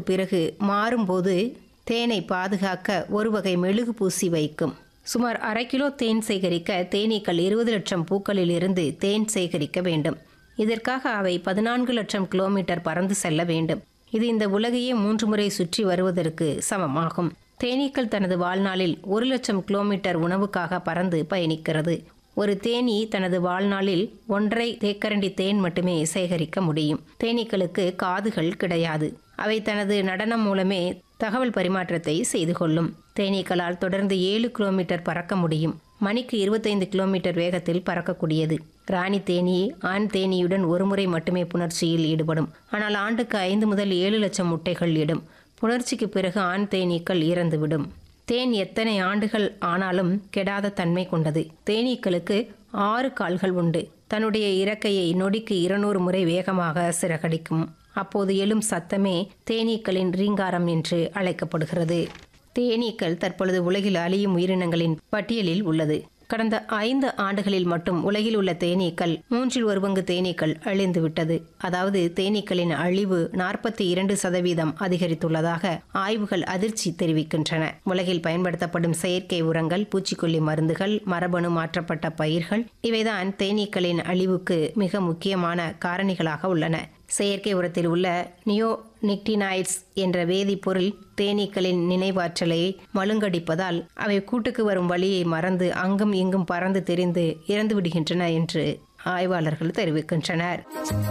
பிறகு மாறும்போது தேனை பாதுகாக்க ஒரு வகை மெழுகு பூசி வைக்கும் சுமார் அரை கிலோ தேன் சேகரிக்க தேனீக்கள் இருபது லட்சம் பூக்களில் இருந்து தேன் சேகரிக்க வேண்டும் இதற்காக அவை பதினான்கு லட்சம் கிலோமீட்டர் பறந்து செல்ல வேண்டும் இது இந்த உலகையே மூன்று முறை சுற்றி வருவதற்கு சமமாகும் தேனீக்கள் தனது வாழ்நாளில் ஒரு லட்சம் கிலோமீட்டர் உணவுக்காக பறந்து பயணிக்கிறது ஒரு தேனீ தனது வாழ்நாளில் ஒன்றை தேக்கரண்டி தேன் மட்டுமே சேகரிக்க முடியும் தேனீக்களுக்கு காதுகள் கிடையாது அவை தனது நடனம் மூலமே தகவல் பரிமாற்றத்தை செய்து கொள்ளும் தேனீக்களால் தொடர்ந்து ஏழு கிலோமீட்டர் பறக்க முடியும் மணிக்கு இருபத்தைந்து கிலோமீட்டர் வேகத்தில் பறக்கக்கூடியது ராணி தேனி ஆண் தேனியுடன் ஒருமுறை மட்டுமே புணர்ச்சியில் ஈடுபடும் ஆனால் ஆண்டுக்கு ஐந்து முதல் ஏழு லட்சம் முட்டைகள் இடும் புணர்ச்சிக்கு பிறகு ஆண் தேனீக்கள் இறந்துவிடும் தேன் எத்தனை ஆண்டுகள் ஆனாலும் கெடாத தன்மை கொண்டது தேனீக்களுக்கு ஆறு கால்கள் உண்டு தன்னுடைய இறக்கையை நொடிக்கு இருநூறு முறை வேகமாக சிறகடிக்கும் அப்போது எழும் சத்தமே தேனீக்களின் ரீங்காரம் என்று அழைக்கப்படுகிறது தேனீக்கள் தற்பொழுது உலகில் அழியும் உயிரினங்களின் பட்டியலில் உள்ளது கடந்த ஐந்து ஆண்டுகளில் மட்டும் உலகில் உள்ள தேனீக்கள் மூன்றில் ஒரு பங்கு தேனீக்கள் அழிந்து விட்டது அதாவது தேனீக்களின் அழிவு நாற்பத்தி இரண்டு சதவீதம் அதிகரித்துள்ளதாக ஆய்வுகள் அதிர்ச்சி தெரிவிக்கின்றன உலகில் பயன்படுத்தப்படும் செயற்கை உரங்கள் பூச்சிக்கொல்லி மருந்துகள் மரபணு மாற்றப்பட்ட பயிர்கள் இவைதான் தேனீக்களின் அழிவுக்கு மிக முக்கியமான காரணிகளாக உள்ளன செயற்கை உரத்தில் உள்ள நியோ நிக்டினாய்ட்ஸ் என்ற வேதிப்பொருள் தேனீக்களின் நினைவாற்றலை மழுங்கடிப்பதால் அவை கூட்டுக்கு வரும் வழியை மறந்து அங்கும் இங்கும் பறந்து தெரிந்து இறந்து விடுகின்றன என்று ஆய்வாளர்கள் தெரிவிக்கின்றனர்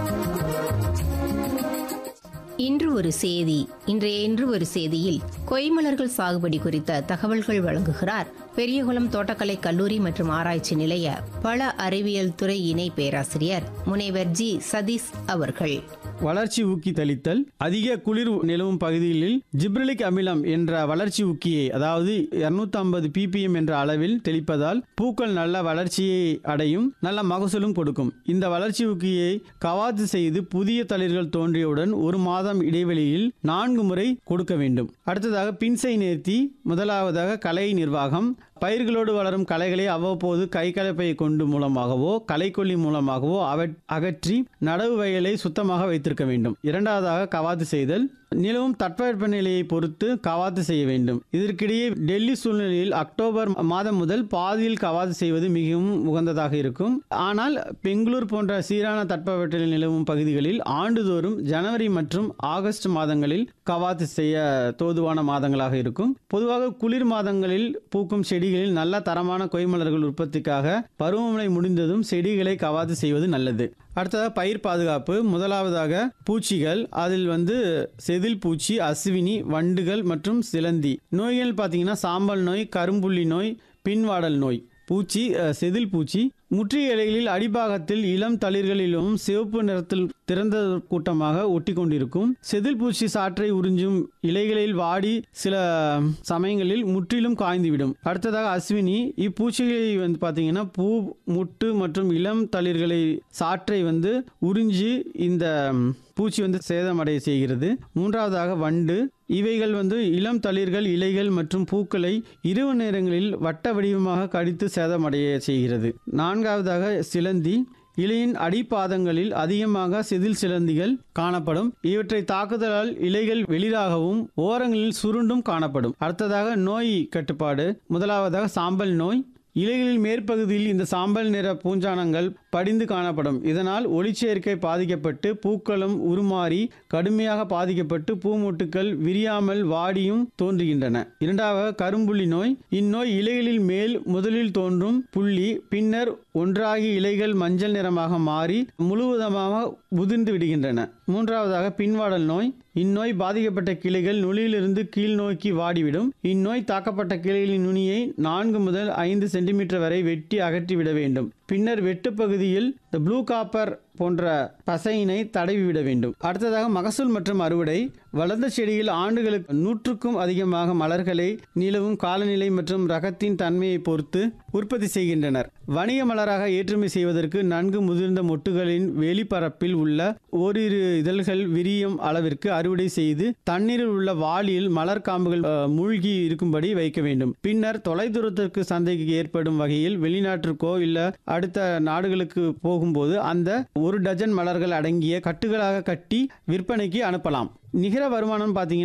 இன்று ஒரு செய்தி இன்றைய இன்று ஒரு செய்தியில் கொய்மலர்கள் சாகுபடி குறித்த தகவல்கள் வழங்குகிறார் பெரியகுளம் தோட்டக்கலை கல்லூரி மற்றும் ஆராய்ச்சி நிலைய பல அறிவியல் துறை இணை பேராசிரியர் முனைவர் ஜி சதீஷ் அவர்கள் வளர்ச்சி ஊக்கி தெளித்தல் அதிக குளிர் நிலவும் பகுதிகளில் ஜிப்ரலிக் அமிலம் என்ற வளர்ச்சி ஊக்கியை அதாவது 250 ஐம்பது பிபிஎம் என்ற அளவில் தெளிப்பதால் பூக்கள் நல்ல வளர்ச்சியை அடையும் நல்ல மகசூலும் கொடுக்கும் இந்த வளர்ச்சி ஊக்கியை கவாத்து செய்து புதிய தளிர்கள் தோன்றியவுடன் ஒரு மாதம் இடைவெளியில் நான்கு முறை கொடுக்க வேண்டும் அடுத்ததாக பின்சை நேர்த்தி முதலாவதாக கலை நிர்வாகம் பயிர்களோடு வளரும் களைகளை அவ்வப்போது கைகலப்பை கொண்டு மூலமாகவோ களைக்கொல்லி மூலமாகவோ அவற்- அகற்றி நடவு வயலை சுத்தமாக வைத்திருக்க வேண்டும் இரண்டாவதாக கவாத்து செய்தல் நிலவும் தட்பவெப்பநிலையை பொறுத்து கவாத்து செய்ய வேண்டும் இதற்கிடையே டெல்லி சூழ்நிலையில் அக்டோபர் மாதம் முதல் பாதியில் கவாத்து செய்வது மிகவும் உகந்ததாக இருக்கும் ஆனால் பெங்களூர் போன்ற சீரான தட்பவெப்பநிலை நிலவும் பகுதிகளில் ஆண்டுதோறும் ஜனவரி மற்றும் ஆகஸ்ட் மாதங்களில் கவாத்து செய்ய தோதுவான மாதங்களாக இருக்கும் பொதுவாக குளிர் மாதங்களில் பூக்கும் செடிகளில் நல்ல தரமான கொய்மலர்கள் உற்பத்திக்காக பருவமழை முடிந்ததும் செடிகளை கவாத்து செய்வது நல்லது அடுத்ததாக பயிர் பாதுகாப்பு முதலாவதாக பூச்சிகள் அதில் வந்து செதில் பூச்சி அஸ்வினி வண்டுகள் மற்றும் சிலந்தி நோய்கள் பார்த்தீங்கன்னா சாம்பல் நோய் கரும்புள்ளி நோய் பின்வாடல் நோய் பூச்சி அஹ், செதில் பூச்சி முற்றிய இலைகளில் அடிபாகத்தில் இளம் தளிர்களிலும் சிவப்பு நிறத்தில் திறந்த கூட்டமாக ஒட்டி கொண்டிருக்கும் செதில் பூச்சி சாற்றை உறிஞ்சும் இலைகளில் வாடி சில சமயங்களில் முற்றிலும் காய்ந்துவிடும் அடுத்ததாக அஸ்வினி இப்பூச்சிகளை வந்து பார்த்தீங்கன்னா பூ முட்டு மற்றும் இளம் தளிர்களை சாற்றை வந்து உறிஞ்சி இந்த ம், பூச்சி வந்து சேதமடைய செய்கிறது மூன்றாவதாக வண்டு இவைகள் வந்து இளம் தளிர்கள் இலைகள் மற்றும் பூக்களை இரவு நேரங்களில் வட்ட வடிவமாக கடித்து சேதமடைய செய்கிறது நான்காவதாக சிலந்தி இலையின் அடிப்பாதங்களில் அதிகமாக செதில் சிலந்திகள் காணப்படும் இவற்றை தாக்குதலால் இலைகள் வெளிராகவும் ஓரங்களில் சுருண்டும் காணப்படும் அடுத்ததாக நோய் கட்டுப்பாடு முதலாவதாக சாம்பல் நோய் இலைகளின் மேற்பகுதியில் இந்த சாம்பல் நிற பூஞ்சானங்கள் படிந்து காணப்படும் இதனால் ஒளிச்சேர்க்கை பாதிக்கப்பட்டு பூக்களும் உருமாறி கடுமையாக பாதிக்கப்பட்டு பூமொட்டுக்கள் விரியாமல் வாடியும் தோன்றுகின்றன இரண்டாவது கரும்புள்ளி நோய் இந்நோய் இலைகளில் மேல் முதலில் தோன்றும் புள்ளி பின்னர் ஒன்றாகி இலைகள் மஞ்சள் நிறமாக மாறி முழுவதுமாக உதிர்ந்து விடுகின்றன மூன்றாவதாக பின்வாடல் நோய் இந்நோய் பாதிக்கப்பட்ட கிளைகள் நுனியிலிருந்து கீழ் நோக்கி வாடிவிடும் இந்நோய் தாக்கப்பட்ட கிளைகளின் நுனியை நான்கு முதல் ஐந்து சென்டிமீட்டர் வரை வெட்டி அகற்றிவிட வேண்டும் பின்னர் வெட்டு பகுதியில் இந்த ப்ளூ காப்பர் போன்ற பசையினை தடவிவிட வேண்டும் அடுத்ததாக மகசூல் மற்றும் அறுவடை வளர்ந்த செடியில் ஆண்டுகளுக்கு நூற்றுக்கும் அதிகமாக மலர்களை நிலவும் காலநிலை மற்றும் ரகத்தின் தன்மையை பொறுத்து உற்பத்தி செய்கின்றனர் வணிக மலராக ஏற்றுமதி செய்வதற்கு நன்கு முதிர்ந்த மொட்டுகளின் வெளிப்பரப்பில் உள்ள ஓரிரு இதழ்கள் விரியும் அளவிற்கு அறுவடை செய்து தண்ணீரில் உள்ள வாளியில் மலர் காம்புகள் அஹ், மூழ்கி இருக்கும்படி வைக்க வேண்டும் பின்னர் தொலைதூரத்திற்கு சந்தைக்கு ஏற்படும் வகையில் வெளிநாட்டிற்கோ இல்ல அடுத்த நாடுகளுக்கு போகும்போது அந்த ஒரு டஜன் மலர்கள் அடங்கிய கட்டுகளாக கட்டி விற்பனைக்கு அனுப்பலாம் நிகர வருமானம் பார்த்தீங்கன்னா